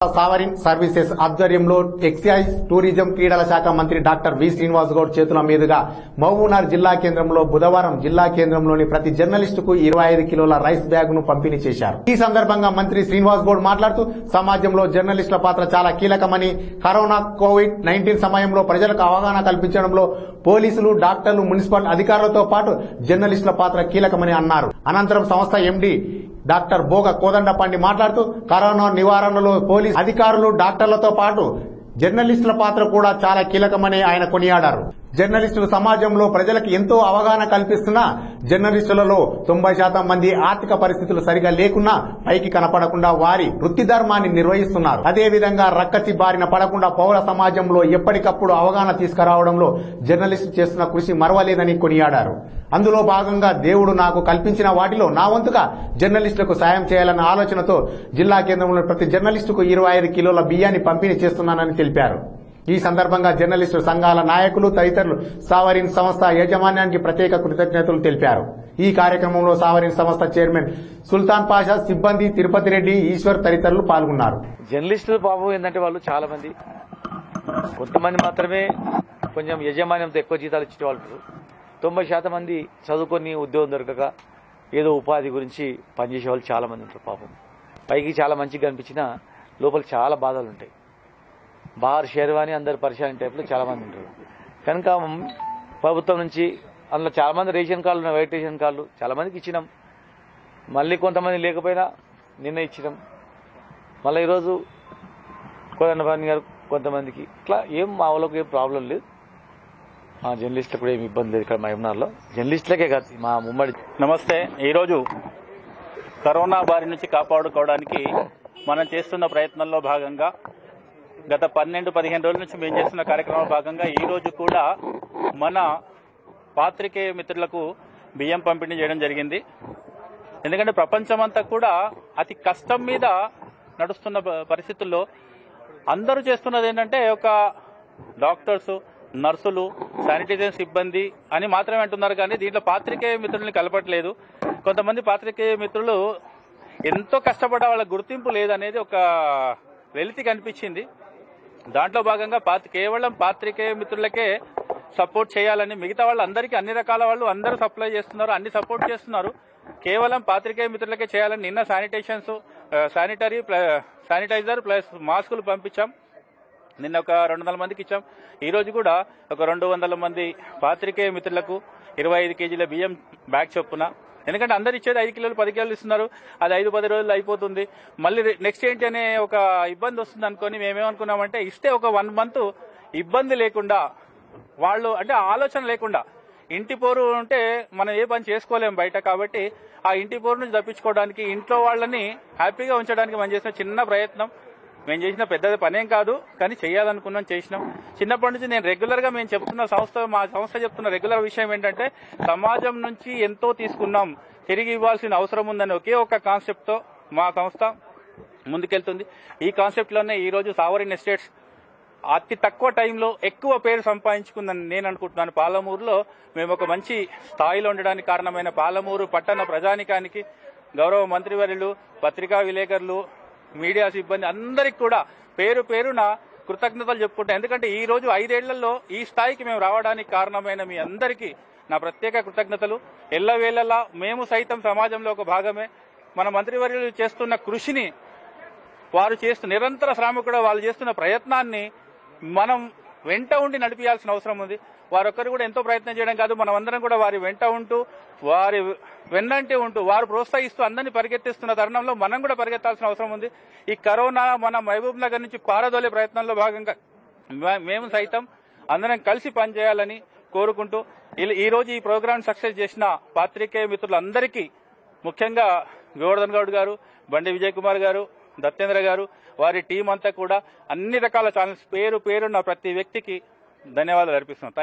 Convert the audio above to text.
Sovereign services ఆధ్వర్యంలో excise tourism క్రీడల శాఖ మంత్రి డాక్టర్ వి శ్రీనివాస్ గౌడ్ చేతుల మీదుగా మహబూబ్నగర్ జిల్లా కేంద్రంలో బుధవారం జిల్లా కేంద్రంలోని ప్రతి జర్నలిస్టుకు ఇరవై ఐదు కిలోల రైస్ బ్యాగ్ ను పంపిణీ చేశారు ఈ సందర్భంగా మంత్రి శ్రీనివాస్ గౌడ్ మాట్లాడుతూ సమాజంలో జర్నలిస్టుల పాత్ర చాలా కీలకమని కరోనా కోవిడ్ నైన్టీన్ సమయంలో ప్రజలకు అవగాహన కల్పించడంలో పోలీసులు డాక్టర్లు మున్సిపల్ అధికారులతో పాటు జర్నలిస్టుల పాత్ర కీలకమని అన్నారు అనంతరం సంస్థ ఎండీ డాక్టర్ బోగ కోదండపండి మాట్లాడుతూ కరోనా నివారణలో పోలీస్ అధికారులు డాక్టర్లతో పాటు జర్నలిస్టుల పాత్ర కూడా చాలా కీలకమని ఆయన కొనియాడారు జర్నలిస్టులు సమాజంలో ప్రజలకు ఎంతో అవగాహన కల్పిస్తున్నా జర్నలిస్టులలో తొంభై శాతం మంది ఆర్థిక పరిస్థితులు సరిగా లేకున్నా పైకి కనపడకుండా వారి వృత్తి ధర్మాన్ని నిర్వహిస్తున్నారు అదేవిధంగా రక్కసి బారిన పడకుండా పౌర సమాజంలో ఎప్పటికప్పుడు అవగాహన తీసుకురావడంలో జర్నలిస్టు చేస్తున్న కృషి మరవలేదని కొనియాడారు అందులో భాగంగా దేవుడు నాకు కల్పించిన వాటిలో నా వంతుగా జర్నలిస్టులకు సాయం చేయాలన్న ఆలోచనతో జిల్లా కేంద్రంలో ప్రతి జర్నలిస్టుకు ఇరవై ఐదు కిలోల బియ్యాన్ని పంపిణీ చేస్తున్నానని తెలిపారు ఈ సందర్భంగా జర్నలిస్టు సంఘాల నాయకులు తదితరులు సావరిన్ సంస్థ యాజమాన్యానికి ప్రత్యేక కృతజ్ఞతలు తెలిపారు ఈ కార్యక్రమంలో సావరిన్ సంస్థ చైర్మన్ సుల్తాన్ పాషా సిబ్బంది తిరుపతి రెడ్డి ఈశ్వర్ తదితరులు పాల్గొన్నారు జర్నలిస్టులు పాపం ఏంటంటే వాళ్ళు చాలా మంది కొంతమంది మాత్రమే కొంచెం యజమాన్యంతో ఎక్కువ జీతాలు ఇచ్చే వాళ్ళు ఉంటారు. తొంభై శాతం మంది చదువుకొని ఉద్యోగం దొరకక ఏదో ఉపాధి గురించి పనిచేసే వాళ్ళు చాలా మంది ఉంటారు పాపం పైకి చాలా మంచిగా కనిపించినా లోపల చాలా బాధలు ఉంటాయి బార్ షేర్వాణి అందరు పరిశాని టైప్లో చాలా మంది ఉంటారు కనుక ప్రభుత్వం నుంచి అందులో చాలా మంది రేషన్ కార్డులు ఉన్నాయి వైట్ రేషన్ కార్డులు చాలా మందికి ఇచ్చినాం మళ్ళీ కొంతమంది లేకపోయినా నిన్న ఇచ్చినాం మళ్ళీ ఈరోజు కోదండపాణి గారు కొంతమందికి ఇట్లా ఏం మా వాళ్ళకి ఏం ప్రాబ్లం లేదు మా జర్నలిస్టులకు కూడా ఏమి ఇబ్బంది లేదు ఇక్కడ మహబూబ్నగర్లో జర్నలిస్టులకే కాదు మా ఉమ్మడి నమస్తే ఈరోజు కరోనా బారి నుంచి కాపాడుకోవడానికి మనం చేస్తున్న ప్రయత్నంలో భాగంగా గత పన్నెండు పదిహేను రోజుల నుంచి మేము చేస్తున్న కార్యక్రమంలో భాగంగా ఈ రోజు కూడా మన పాత్రికేయ మిత్రులకు బియ్యం పంపిణీ చేయడం జరిగింది ఎందుకంటే ప్రపంచమంతా కూడా అతి కష్టం మీద నడుస్తున్న ప- పరిస్థితుల్లో అందరూ చేస్తున్నది ఏంటంటే ఒక డాక్టర్స్ నర్సులు శానిటైజర్ సిబ్బంది అని మాత్రమే అంటున్నారు కానీ దీంట్లో పాత్రికేయ మిత్రుల్ని కలపట్లేదు కొంతమంది పాత్రికేయ మిత్రులు ఎంతో కష్టపడ్డ వాళ్ళ గుర్తింపు లేదనేది ఒక వెలితి కనిపించింది దాంట్లో భాగంగా పాత్ర కేవలం పాత్రికేయ మిత్రులకే సపోర్ట్ చేయాలని మిగతా వాళ్ళందరికీ అన్ని రకాల వాళ్ళు అందరూ సప్లై చేస్తున్నారు అన్ని సపోర్ట్ చేస్తున్నారు కేవలం పాత్రికేయ మిత్రులకే చేయాలని నిన్న శానిటేషన్స్ శానిటరీ శానిటైజర్ ప్లస్ మాస్కులు పంపించాం నిన్న ఒక రెండు వందల మందికి ఇచ్చాం ఈ రోజు కూడా ఒక రెండు వందల మంది పాత్రికేయ మిత్రులకు ఇరవై ఐదు కేజీల బియ్యం బ్యాగ్ చొప్పున ఎందుకంటే అందరు ఇచ్చేది ఐదు కిలోలు పది కిలోలు ఇస్తున్నారు అది ఐదు పది రోజులు అయిపోతుంది మళ్ళీ నెక్స్ట్ ఏంటి అనే ఒక ఇబ్బంది వస్తుంది అనుకొని మేమేమనుకున్నామంటే ఇస్తే ఒక వన్ మంత్ ఇబ్బంది లేకుండా వాళ్ళు అంటే ఆలోచన లేకుండా ఇంటి పోరు ఉంటే మనం ఏ పని చేసుకోలేం బయట కాబట్టి ఆ ఇంటి పోరు నుంచి తప్పించుకోవడానికి ఇంట్లో వాళ్ళని హ్యాపీగా ఉంచడానికి మనం చేసిన చిన్న ప్రయత్నం మేము చేసిన పెద్ద పనేం కాదు కానీ చేయాలనుకున్నాం చేసినాం చిన్నప్పటి నుంచి నేను రెగ్యులర్ గా మేము చెప్తున్న సంస్థ మా సంస్థ చెప్తున్న రెగ్యులర్ విషయం ఏంటంటే సమాజం నుంచి ఎంతో తీసుకున్నాం తిరిగి ఇవ్వాల్సిన అవసరం ఉందని ఒకే ఒక కాన్సెప్ట్ తో మా సంస్థ ముందుకెళ్తుంది ఈ కాన్సెప్ట్ లోనే ఈ రోజు సావరిన్ ఎస్టేట్స్ అతి తక్కువ టైంలో ఎక్కువ పేరు సంపాదించుకుందని నేను అనుకుంటున్నాను పాలమూరులో మేము ఒక మంచి స్థాయిలో ఉండడానికి కారణమైన పాలమూరు పట్టణ ప్రజానికానికి గౌరవ మంత్రివర్యులు పత్రికా విలేకరులు మీడియా సిబ్బంది అందరికి కూడా పేరు పేరున కృతజ్ఞతలు చెప్పుకుంటాం ఎందుకంటే ఈ రోజు ఐదేళ్లలో ఈ స్థాయికి మేము రావడానికి కారణమైన మీ అందరికీ నా ప్రత్యేక కృతజ్ఞతలు ఎల్లవేళలా మేము సైతం సమాజంలో ఒక భాగమే మన మంత్రివర్యులు చేస్తున్న కృషిని వారు చేస్తున్న నిరంతర శ్రమ కూడా వాళ్ళు చేస్తున్న ప్రయత్నాన్ని మనం వెంట ఉండి నడిపించాల్సిన అవసరం ఉంది వారొక్కరు కూడా ఎంతో ప్రయత్నం చేయడం కాదు మనం అందరం కూడా వారి వెంట ఉంటూ వారి వెన్నంటే ఉంటూ వారు ప్రోత్సహిస్తూ అందరినీ పరిగెత్తిస్తున్న తరుణంలో మనం కూడా పరిగెత్తాల్సిన అవసరం ఉంది ఈ కరోనా మన మహబూబ్ నగర్ నుంచి పారదోలే ప్రయత్నంలో భాగంగా మే- మేము సైతం అందరం కలిసి పనిచేయాలని కోరుకుంటూ ఈ- ఈ రోజు ఈ ప్రోగ్రామ్ సక్సెస్ చేసిన పాత్రికేయ మిత్రులందరికీ ముఖ్యంగా గోవర్ధన్ గౌడ్ గారు బండి విజయ్ కుమార్ గారు దత్తేంద్ర గారు వారి టీం అంతా కూడా అన్ని రకాల ఛానల్స్ పేరు పేరున్న ప్రతి వ్యక్తికి ధన్యవాదాలు అర్పిస్తున్నాం